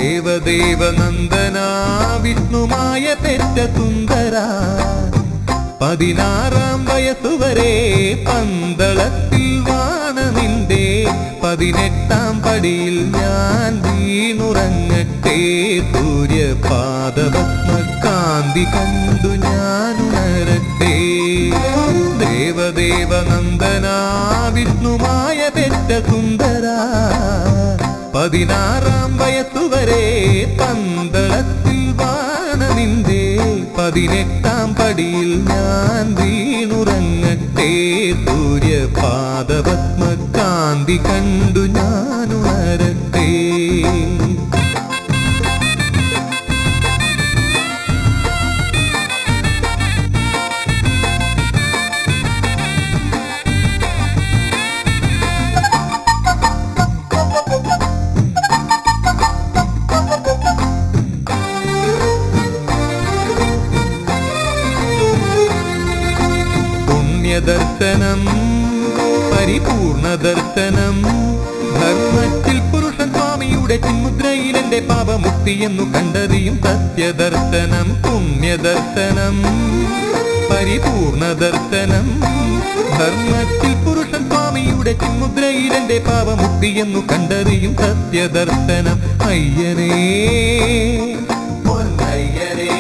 ദേവദേവനന്ദന വിഷ്ണുമായ പെറ്റ സുന്ദര പതിനാറാം വയസ്സുവരെ പന്തളത്തിൽ വാണ നിന്റെ പതിനെട്ടാം പടിയിൽ ഞാൻ വീണുറങ്ങട്ടെ സൂര്യപാദപത്മകാന്തി കണ്ടു ഞാൻ ഉണരട്ടെ ദേവദേവനന്ദന വിഷ്ണുമായ പെറ്റ സുന്ദര പതിനാറാം വയസ്സുവരെ പന്തളത്തിൽ വാണ നിന്റെ പതിനെട്ടാം പടിയിൽ ഞാൻ വീണുറങ്ങട്ടെ സൂര്യപാദപത്മകാന്തി കണ്ടു ഞാൻ ഉണരട്ടെ പുണ്യദർശനം പരിപൂർണ ദർശനം ധർമ്മത്തിൽ പുരുഷൻ സ്വാമിയുടെ ചിന്മുദ്രയിൽ എന്റെ പാപമുക്തി എന്നു കണ്ടറിയും സത്യദർശനം പുണ്യദർശനം പരിപൂർണ ദർശനം ധർമ്മത്തിൽ പുരുഷൻ സ്വാമിയുടെ ചിന്മുദ്രയിൽ എന്റെ പാപമുക്തി എന്നു കണ്ടറിയും സത്യദർശനം അയ്യനേ പൊന്നയ്യനേ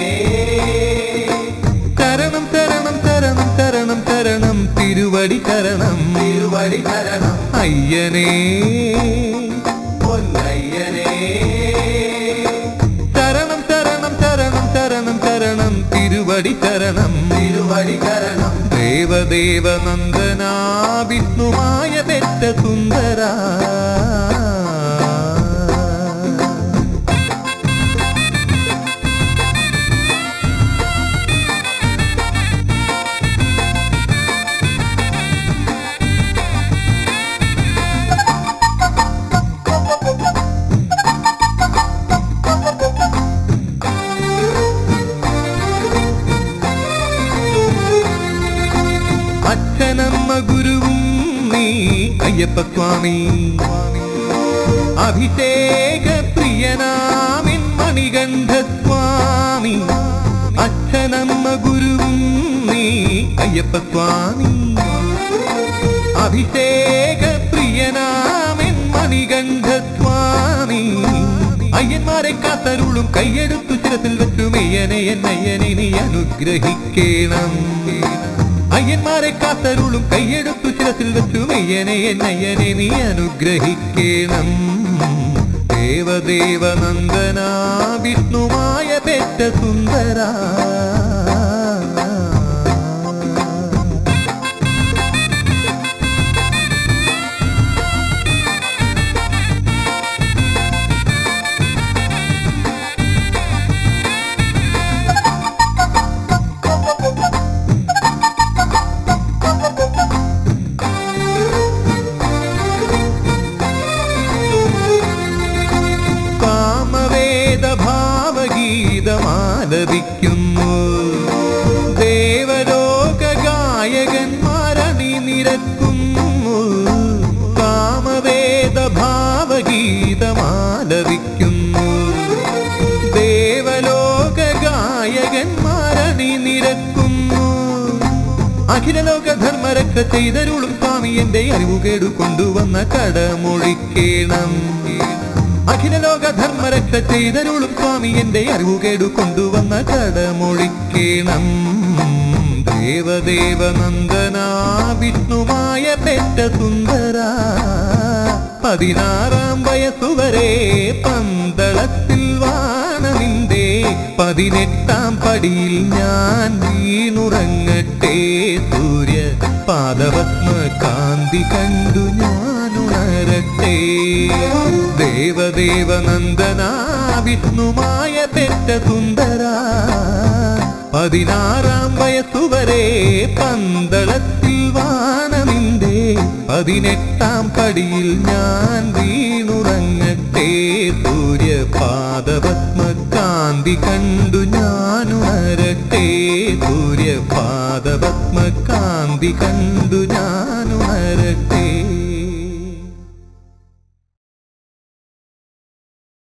ശരണം ശരണം ശരണം ശരണം ശരണം തിരുവടി ശരണം തിരുവടി ശരണം അയ്യനേ പൊന്നയ്യനേ ശരണം ശരണം ശരണം ശരണം ശരണം തിരുവടി ശരണം തിരുവടി ശരണം ദേവദേവനന്ദന വിഷ്ണുമായ പെറ്റ സുന്ദര അച്ഛനമ്മ ഗുരുവും നീ അയ്യപ്പ സ്വാമി അഭിഷേക പ്രിയനാമിൻ മണികണ്ഠ സ്വാമി അച്ഛനമ്മ ഗുരുവും നീ അയ്യപ്പ സ്വാമി അഭിഷേക പ്രിയനാമിൻ മണികണ്ഠ സ്വാമി അയ്യന്മാരെ കാത്തരുളും കൈയെടുത്തു ചിരത്തിൽ വെച്ചു മെയ്യനെ എന്നയ്യനെ നീ അനുഗ്രഹിക്കണം അയ്യന്മാരെ കാത്തരുളും കൈയെടുത്തു ചിരത്തിൽ വെച്ചു മെയ്യനെ എന്നയ്യനെ നീ അനുഗ്രഹിക്കണം ദേവദേവനന്ദന വിഷ്ണുമായ പെറ്റ സുന്ദര കാമവേദ ഭാവഗീതമാലപിക്കുന്നു ദേവലോക ഗായകന്മാരണി നിരക്കുന്നു കാമവേദ ഭാവഗീതമാലപിക്കുന്നു ദേവലോക ഗായകന്മാരണി നിരക്കുന്നു അഖിലലോക ധർമ്മരക്ഷ ചെയ്തരുളും സ്വാമി എന്റെ അറിവുകേടു കൊണ്ടുവന്ന കടമൊഴിക്കേണം അഖിലലോക ധർമ്മരക്ഷ ചെയ്തരുളും സ്വാമി എന്റെ അറിവുകേടു കൊണ്ടുവന്ന കടമൊഴിക്കേണം ദേവദേവനന്ദന വിഷ്ണുമായ പെറ്റ സുന്ദര പതിനാറാം വയസ്സുവരെ പന്തളത്തിൽ വാണ നിന്റെ പതിനെട്ടാം പടിയിൽ ഞാൻ വീണുറങ്ങട്ടെ സൂര്യ പാദപത്മ കാന്തി കണ്ടു ഞാൻ ഉണരട്ടെ ദേവദേവനന്ദന വിഷ്ണുമായ പെറ്റ സുന്ദര പതിനാറാം വയസ്സുവരെ പന്തളത്തിൽ വാണ നിന്റെ പതിനെട്ടാം പടിയിൽ ഞാൻ വീണുറങ്ങട്ടെ സൂര്യപാദപത്മകാന്തി കണ്ടു ഞാൻ ഉണരട്ടെ സൂര്യപാദപത്മകാന്തി കണ്ടു ഞാൻ ഉണരട്ടെ